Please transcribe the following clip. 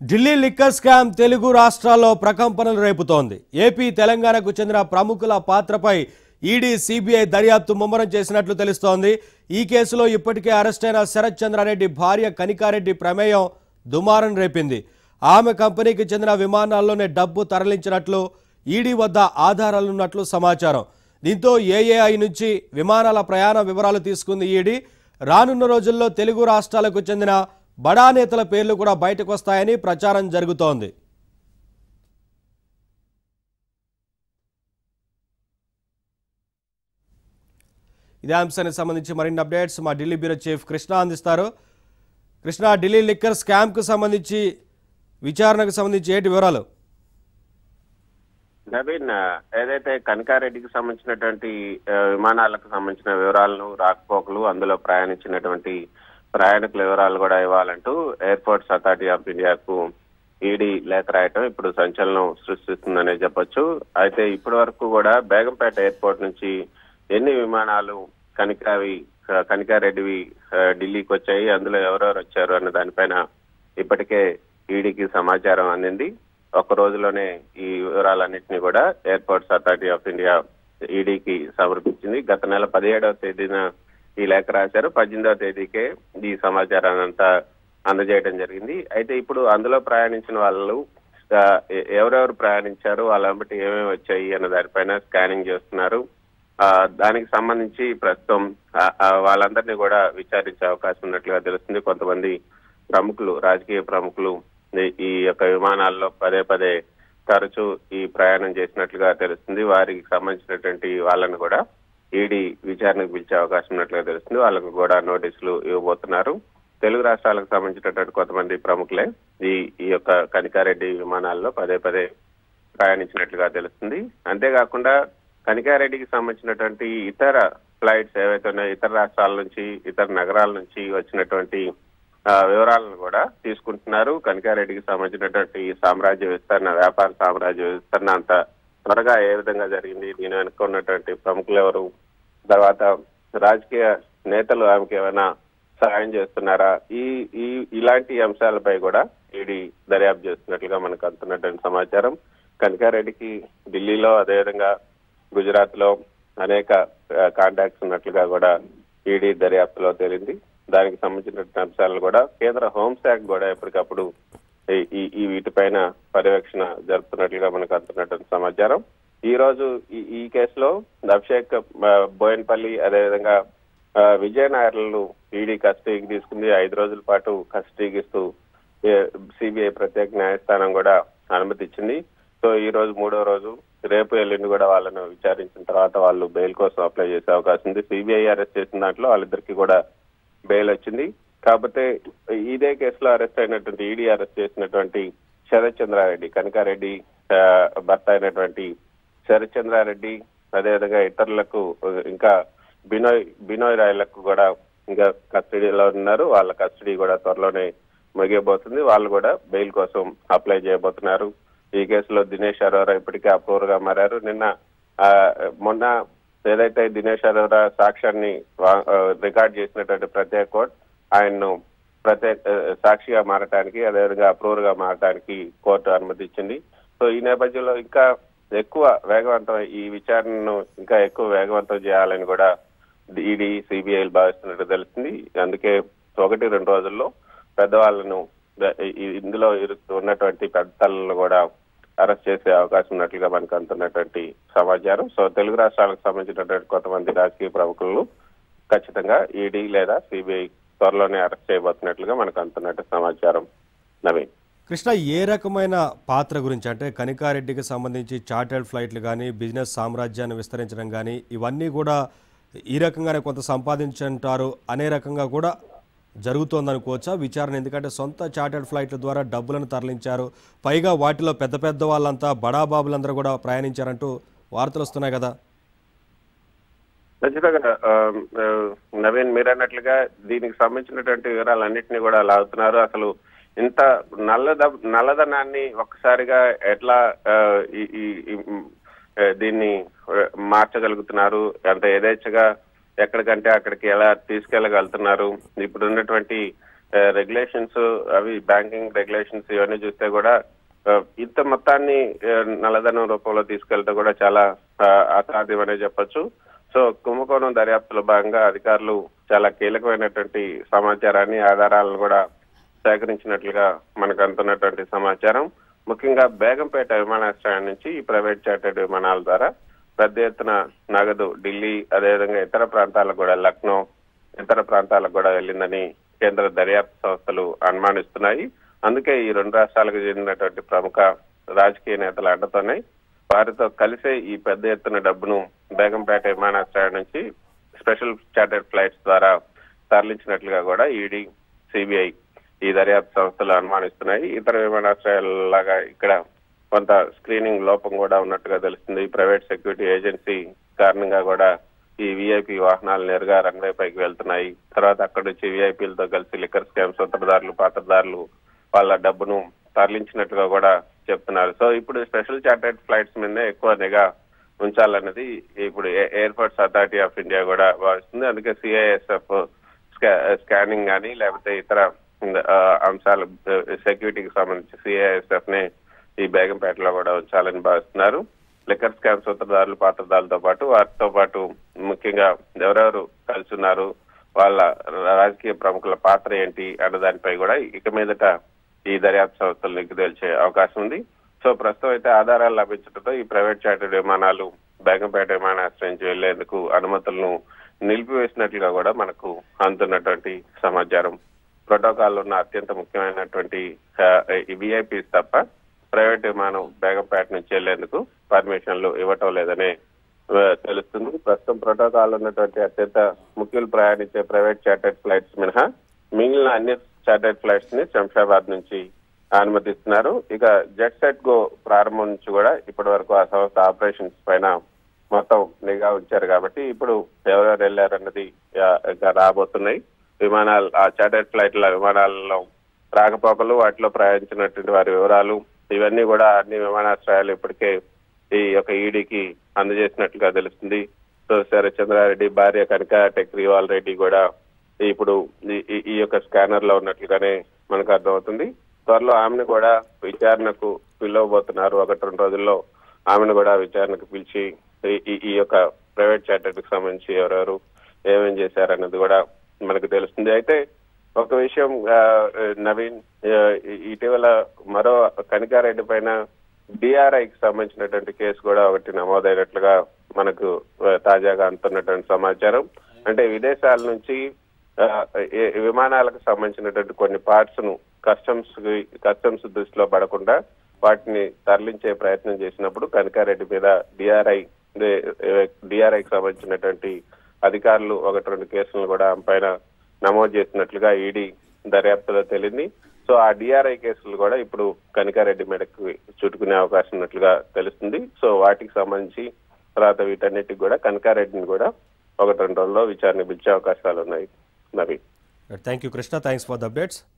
Delhi liquor scam Telugu రాష్ట్రాల్లో ప్రకంపనలు రేపుతోంది ఏపీ తెలంగాణకు చెందిన ప్రముఖుల పాత్రపై ఈడీ సిబిఐ దర్యాప్తు ముమ్మరం చేసినట్లు తెలుస్తోంది ఈ కేసులో ఇప్పటికే అరెస్టైన శరత్ చంద్రారెడ్డి భార్య కనికారెడ్డి ప్రమేయం దుమారం రేపింది ఆమె కంపెనీకి చెందిన విమానాల్లోనే డబ్బు తరలించినట్లు ఈడీ వద్ద ఆధారాలున్నట్లు సమాచారం దీంతో ఏఏఐ నుంచి విమానాల ప్రయాణ వివరాలు తీసుకుంది ఈడీ రానున్న రోజుల్లో తెలుగు రాష్ట్రాలకు చెందిన బడా నేతల పేర్లు కూడా బయటకు వస్తాయని ప్రచారం జరుగుతోంది ఇదే అంశానికి సంబంధించి మరిన్ని అప్డేట్స్ మా ఢిల్లీ బ్యూరో చీఫ్ కృష్ణ అందిస్తారు కృష్ణ ఢిల్లీ లిక్కర్ స్కామ్కు సంబంధించి విచారణకు సంబంధించి ఏంటి వివరాలు నవీన్ ఏదైతే కనకారెడ్డికి సంబంధించినటువంటి ఆ, విమానాలకు సంబంధించిన వివరాలను రాకపోకలు అందులో ప్రయాణించినటువంటి ప్రయాణికుల వివరాలు కూడా ఇవ్వాలంటూ ఎయిర్పోర్ట్స్ అథారిటీ ఆఫ్ ఇండియాకు ఈడీ లేఖ రాయటం ఇప్పుడు సంచలనం సృష్టిస్తుందనే చెప్పొచ్చు అయితే ఇప్పటి వరకు కూడా బేగంపేట ఎయిర్పోర్ట్ నుంచి ఎన్ని విమానాలు కనికావి ఆ, కనికారెడ్డివి ఆ, ఢిల్లీకి వచ్చాయి అందులో ఎవరెవరు వచ్చారు అన్న దానిపైన ఇప్పటికే ఈడీకి సమాచారం అందింది ఒక రోజులోనే ఈ వివరాలన్నింటినీ కూడా ఎయిర్పోర్ట్స్ అథారిటీ ఆఫ్ ఇండియా ఈడీకి సమర్పించింది గత నెల పదిహేడవ తేదీన ఈ లేఖ రాశారు పద్దెనిమిదవ తేదీకే ఈ సమాచారాన్ని అంతా అందజేయడం జరిగింది అయితే ఇప్పుడు అందులో ప్రయాణించిన వాళ్ళు ఆ, ఎ- ఎవరెవరు ప్రయాణించారు వాళ్ళ బట్టి ఏమేమి వచ్చాయి అన్న దానిపైన స్కానింగ్ చేస్తున్నారు ఆ, దానికి సంబంధించి ప్రస్తుతం ఆ, ఆ, వాళ్ళందరినీ కూడా విచారించే అవకాశం ఉన్నట్లుగా తెలుస్తుంది కొంతమంది ప్రముఖులు రాజకీయ ప్రముఖులు ఈ- ఈ యొక్క విమానాల్లో పదే పదే తరచూ ఈ ప్రయాణం చేసినట్లుగా తెలుస్తుంది వారికి సంబంధించినటువంటి వాళ్ళని కూడా ఈడీ విచారణకు పిలిచే అవకాశం ఉన్నట్లుగా తెలుస్తుంది వాళ్ళకు కూడా నోటీసులు ఇవ్వబోతున్నారు తెలుగు రాష్ట్రాలకు సంబంధించినటువంటి కొంతమంది ప్రముఖులే ఈ ఈ యొక్క కనికారెడ్డి విమానాల్లో పదే పదే ప్రయాణించినట్లుగా తెలుస్తుంది అంతేకాకుండా కనికారెడ్డికి సంబంధించినటువంటి ఇతర ఫ్లైట్స్ ఏవైతే ఉన్నాయో ఇతర రాష్ట్రాల నుంచి ఇతర నగరాల నుంచి వచ్చినటువంటి ఆ, వివరాలను కూడా తీసుకుంటున్నారు కనికారెడ్డికి సంబంధించినటువంటి ఈ సామ్రాజ్య విస్తరణ వ్యాపార సామ్రాజ్య విస్తరణ అంత త్వరగా ఏ విధంగా జరిగింది దీని వెనుక ఉన్నటువంటి ప్రముఖులు ఎవరు తర్వాత రాజకీయ నేతలు ఆమెకి ఏమైనా సహాయం చేస్తున్నారా ఈ ఈ ఇలాంటి అంశాలపై కూడా ఈడీ దర్యాప్తు చేస్తున్నట్లుగా మనకు అందుతున్నటువంటి సమాచారం కనకారెడ్డికి ఢిల్లీలో అదేవిధంగా గుజరాత్ లో అనేక కాంటాక్ట్స్ ఉన్నట్లుగా కూడా ఈడీ దర్యాప్తులో తేలింది దానికి సంబంధించిన అంశాలను కూడా కేంద్ర హోంశాఖ కూడా ఎప్పటికప్పుడు ఈ- ఈ ఈ వీటిపైన పర్యవేక్షణ జరుపుతున్నట్లుగా మనకు అందుతున్నటువంటి సమాచారం ఈ రోజు ఈ ఈ కేసులో అభిషేక్ ఆ, బోయన్పల్లి అదేవిధంగా ఆ, విజయనగర్లు ఈడీ కస్టడీకి తీసుకుంది ఐదు రోజుల పాటు కస్టడీకి ఇస్తూ సిబిఐ ప్రత్యేక న్యాయస్థానం కూడా అనుమతి ఇచ్చింది సో ఈ రోజు మూడో రోజు రేపు ఎల్లుండి కూడా వాళ్ళను విచారించిన తర్వాత వాళ్ళు బెయిల్ కోసం అప్లై చేసే అవకాశం ఉంది సిబిఐ అరెస్ట్ చేసిన దాంట్లో వాళ్ళిద్దరికి కూడా బెయిల్ వచ్చింది కాకపోతే ఇదే కేసులో అరెస్ట్ అయినటువంటి ఈడీ అరెస్ట్ చేసినటువంటి శరత్ చంద్రారెడ్డి కనకారెడ్డి ఆ, భర్త అయినటువంటి శరత్ చంద్రారెడ్డి అదేవిధంగా ఇతరులకు ఇంకా బినోయ్ బినోయ్ రాయలకు కూడా ఇంకా కస్టడీలో ఉన్నారు వాళ్ళ కస్టడీ కూడా త్వరలోనే ముగియబోతుంది వాళ్ళు కూడా బెయిల్ కోసం అప్లై చేయబోతున్నారు ఈ కేసులో దినేష్ అరోరా ఇప్పటికే అప్రూవర్ గా మారారు నిన్న ఆ, మొన్న ఏదైతే దినేష్ అరోరా సాక్ష్యాన్ని వా- ఆ, రికార్డ్ చేసినటువంటి ప్రత్యేక కోర్ట్ ఆయన్ను ప్రత్యేక ఆ, సాక్షిగా మారటానికి అదేవిధంగా అప్రూవర్ గా మారటానికి కోర్టు అనుమతి ఇచ్చింది సో ఈ నేపథ్యంలో ఇంకా ఎక్కువ వేగవంతం ఈ విచారణను ఇంకా ఎక్కువ వేగవంతం చేయాలని కూడా ఈడీ సిబిఐలు భావిస్తున్నట్టు తెలుస్తుంది అందుకే ఒకటి రెండు రోజుల్లో పెద్దవాళ్ళను ఈ- ఈ- ఇందులో ఇరు- ఉన్నటువంటి పెద్ద తలను కూడా అరెస్ట్ చేసే అవకాశం ఉన్నట్లుగా మనకు అందుతున్నటువంటి సమాచారం సో తెలుగు రాష్ట్రాలకు సంబంధించినటువంటి కొంతమంది రాజకీయ ప్రముఖులను ఖచ్చితంగా ఈడీ లేదా సిబిఐ త్వరలోనే అరెస్ట్ చేయబోతున్నట్లుగా మనకు అందుతున్నట్టు సమాచారం నవీన్ కృష్ణ ఏ రకమైన పాత్ర గురించి అంటే కనికారెడ్డికి సంబంధించి చార్టర్డ్ ఫ్లైట్లు కానీ బిజినెస్ సామ్రాజ్యాన్ని విస్తరించడం కానీ ఇవన్నీ కూడా ఈ రకంగానే కొంత సంపాదించుంటారు అనే రకంగా కూడా జరుగుతోందనుకోవచ్చా విచారణ ఎందుకంటే సొంత చార్టర్డ్ ఫ్లైట్ల ద్వారా డబ్బులను తరలించారు పైగా వాటిలో పెద్ద పెద్ద వాళ్ళంతా బడాబాబులందరూ కూడా ప్రయాణించారంటూ వార్తలు వస్తున్నాయి కదా ఖచ్చితంగా ఆ, ఆ, నవీన్ మీరు అన్నట్లుగా దీనికి సంబంధించినటువంటి వివరాలన్నింటినీ కూడా లాగుతున్నారు అసలు ఇంత నల్లద నల్లధనాన్ని ఒక్కసారిగా ఎట్లా ఆ, ఈ- ఈ- ఈ, మ్, ఆ, దీన్ని ఆ, మార్చగలుగుతున్నారు అంత యథేచ్ఛగా ఎక్కడికంటే అక్కడికి ఎలా తీసుకెళ్లగలుగుతున్నారు ఇప్పుడు ఉన్నటువంటి రెగ్యులేషన్స్ అవి బ్యాంకింగ్ రెగ్యులేషన్స్ ఇవన్నీ చూస్తే కూడా ఆ, ఇంత మొత్తాన్ని ఆ, నల్లధనం రూపంలో తీసుకెళ్తే కూడా చాలా ఆ, అసాధ్యమనే చెప్పొచ్చు సో కుంభకోణం దర్యాప్తులో భాగంగా అధికారులు చాలా కీలకమైనటువంటి సమాచారాన్ని ఆధారాలను కూడా సేకరించినట్లుగా మనకు అందుతున్నటువంటి సమాచారం ముఖ్యంగా బేగంపేట విమానాశ్రయం నుంచి ఈ ప్రైవేట్ చార్టెడ్ విమానాల ద్వారా పెద్ద ఎత్తున నగదు ఢిల్లీ అదేవిధంగా ఇతర ప్రాంతాలకు కూడా లక్నో ఇతర ప్రాంతాలకు కూడా వెళ్ళిందని కేంద్ర దర్యాప్తు సంస్థలు అనుమానిస్తున్నాయి అందుకే ఈ రెండు రాష్ట్రాలకు చెందినటువంటి ప్రముఖ రాజకీయ నేతల అండతోనే వారితో కలిసే ఈ పెద్ద ఎత్తున డబ్బును బేగంపేట విమానాశ్రయం నుంచి స్పెషల్ చార్టెడ్ ఫ్లైట్స్ ద్వారా తరలించినట్లుగా కూడా ఈడీ సిబిఐ ఈ దర్యాప్తు సంస్థలు అనుమానిస్తున్నాయి ఇతర విమానాశ్రయాలలాగా ఇక్కడ కొంత స్క్రీనింగ్ లోపం కూడా ఉన్నట్టుగా తెలుస్తుంది ఈ ప్రైవేట్ సెక్యూరిటీ ఏజెన్సీ కారణంగా కూడా ఈ విఐపి వాహనాలు నేరుగా రన్వే పైకి వెళ్తున్నాయి తర్వాత అక్కడ నుంచి విఐపీలతో కలిసి లిక్కర్ స్కామ్ సూత్రధారులు పాత్రదారులు వాళ్ళ డబ్బును తరలించినట్టుగా కూడా చెప్తున్నారు సో ఇప్పుడు స్పెషల్ చార్టెడ్ ఫ్లైట్స్ మీదే ఎక్కువ నిఘా ఉంచాలన్నది ఇప్పుడు air force authority of India కూడా భావిస్తుంది అందుకే సిఐఎస్ఎఫ్ స్కానింగ్ కానీ లేకపోతే ఇతర ఆ, అంశాలు సెక్యూరిటీకి సంబంధించి సిఐఎస్ఎఫ్ ని ఈ బేగంపేటలో కూడా ఉంచాలని భావిస్తున్నారు లిక్కర్ స్కామ్ సూత్రధారులు పాత్రదారులతో పాటు వారితో పాటు ముఖ్యంగా ఎవరెవరు కలిసి ఉన్నారు వాళ్ళ రాజకీయ ప్రముఖుల పాత్ర ఏంటి అన్న దానిపై కూడా ఇక మీదట ఈ దర్యాప్తు సంస్థలు నిగ్గు తేల్చే అవకాశం ఉంది సో ప్రస్తుతం అయితే ఆధారాలు లభించడంతో ఈ ప్రైవేట్ చార్టెడ్ విమానాలు బేగంపేట విమానాశ్రయం నుంచి వెళ్లేందుకు అనుమతులను నిలిపివేసినట్లుగా కూడా మనకు అందుతున్నటువంటి సమాచారం ప్రోటోకాల్ ఉన్న అత్యంత ముఖ్యమైనటువంటి విఐపీస్ తప్ప ప్రైవేట్ విమానం బేగంపేట నుంచి వెళ్లేందుకు పర్మిషన్లు ఇవ్వటం లేదని ఆ, తెలుస్తుంది ప్రస్తుతం ప్రోటోకాల్ ఉన్నటువంటి అత్యంత ముఖ్యులు ప్రయాణించే ప్రైవేట్ చార్టెడ్ ఫ్లైట్స్ మినహా మిగిలిన అన్ని చార్టెడ్ ఫ్లైట్స్ ని శంషాబాద్ నుంచి అనుమతిస్తున్నారు ఇక జెట్ సెట్ గో ప్రారంభం నుంచి కూడా ఇప్పటి వరకు ఆ సంస్థ ఆపరేషన్స్ పైన మొత్తం నిఘా ఉంచారు కాబట్టి ఇప్పుడు ఎవరెవరు వెళ్ళారన్నది ఆ, ఇంకా రాబోతున్నాయి విమానాలు ఆ చార్టెడ్ ఫ్లైట్ల విమానాలలో రాకపోకలు వాటిలో ప్రయాణించినటువంటి వారి వివరాలు ఇవన్నీ కూడా అన్ని విమానాశ్రయాలు ఇప్పటికే ఈ యొక్క ఈడీకి అందజేసినట్లుగా తెలుస్తుంది సో శరత్చంద్రారెడ్డి భార్య కనుక టెక్రీవాల్ రెడ్డి కూడా ఇప్పుడు ఈ- ఈ- ఈ యొక్క స్కానర్ లో ఉన్నట్లుగానే మనకు అర్థమవుతుంది త్వరలో ఆమెను కూడా విచారణకు పిలవబోతున్నారు ఒకటి రెండు రోజుల్లో ఆమెను కూడా విచారణకు పిలిచి ఈ- ఈ- ఈ యొక్క ప్రైవేట్ చార్టర్కి సంబంధించి ఎవరెవరు ఏమేం చేశారన్నది కూడా మనకు తెలుస్తుంది అయితే ఒక విషయం ఆ, నవీన్ ఆ, ఇటీవల మరో కనికారెడ్డి పైన డిఆర్ఐకి సంబంధించినటువంటి కేసు కూడా ఒకటి నమోదైనట్లుగా మనకు ఆ, తాజాగా అందుతున్నటువంటి సమాచారం అంటే విదేశాల నుంచి ఆ, ఏ- విమానాలకు సంబంధించినటువంటి కొన్ని పార్ట్స్ ను కస్టమ్స్ కస్టమ్స్ దృష్టిలో పడకుండా వాటిని తరలించే ప్రయత్నం చేసినప్పుడు కనికారెడ్డి మీద డిఆర్ఐ డిఆర్ఐకి సంబంధించినటువంటి అధికారులు ఒకటి రెండు కేసులను కూడా ఆమె పైన నమోదు చేసినట్లుగా ఈడీ దర్యాప్తులో తెలింది సో ఆ డిఆర్ఐ కేసులు కూడా ఇప్పుడు కనికారెడ్డి మేడకు చుట్టుకునే అవకాశం ఉన్నట్లుగా తెలుస్తుంది సో వాటికి సంబంధించి తర్వాత వీటన్నిటికి కూడా కనకారెడ్డిని కూడా ఒకటి రెండు రోజుల్లో విచారణ పిలిచే అవకాశాలు ఉన్నాయి Naveen thank you Krishna thanks for the updates